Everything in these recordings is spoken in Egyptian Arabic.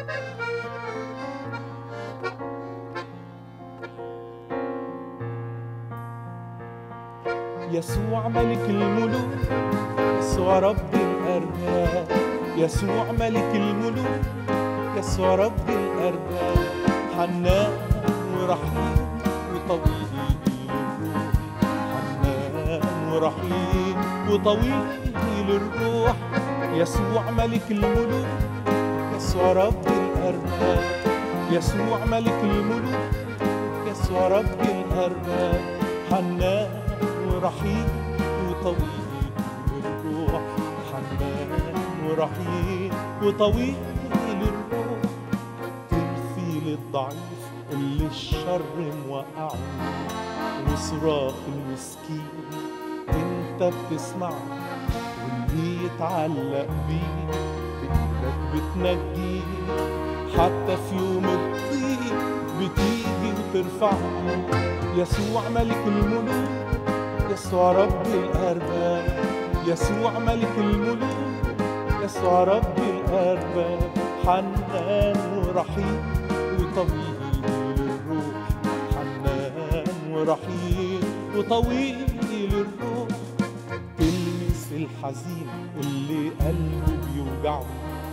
يسوع ملك الملوك يسوع رب الأرباب يسوع ملك الملوك يسوع رب الأرباب حنان ورحيم وطويل الروح حنان ورحيم وطويل الروح يسوع ملك الملوك يسوع رب الأرباب يسوع ملك الملوك يسوع رب الأرباب حنان ورحيم وطويل الروح حنان ورحيم وطويل الروح ترثي للضعيف اللي الشر موقعه وصراخ المسكين انت بتسمعه واللي يتعلق بيه بإيدك بتنجيه حتى في يوم الضيق بتيجي وترفعه يسوع ملك الملوك يسوع رب الأرباب يسوع ملك الملوك يسوع رب الأرباب حنان ورحيم وطويل الروح حنان ورحيم وطويل الروح تلمس الحزين اللي قلبه بيوجعه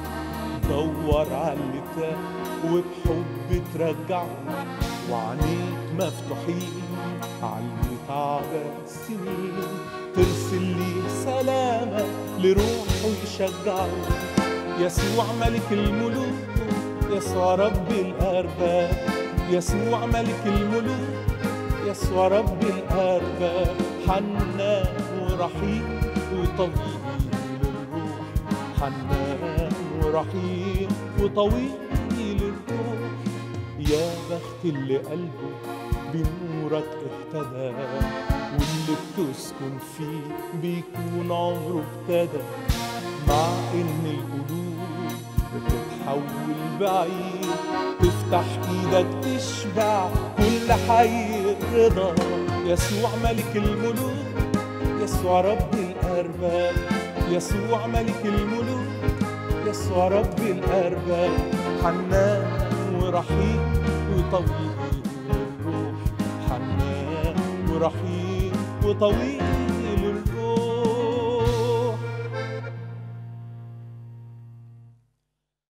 دور على اللي تاه وبحب ترجعه وعينيك مفتوحين على اللي تعبان سنين ترسل لي سلامة لروحه يشجعه يسوع ملك الملوك يسوع رب الأرباب يسوع ملك الملوك يسوع رب الأرباب حنان ورحيم وطويل الروح حنان ورحيم وطويل الروح يا بخت اللي قلبه بنورك اهتدى واللي بتسكن فيه بيكون عمره ابتدى مع ان القلوب بتتحول بعيد تفتح ايدك تشبع كل حي رضا يسوع ملك الملوك يسوع رب الارباب يسوع ملك الملوك يسوع رب الارباب حنان ورحيم وطويل الروح حنان ورحيم وطويل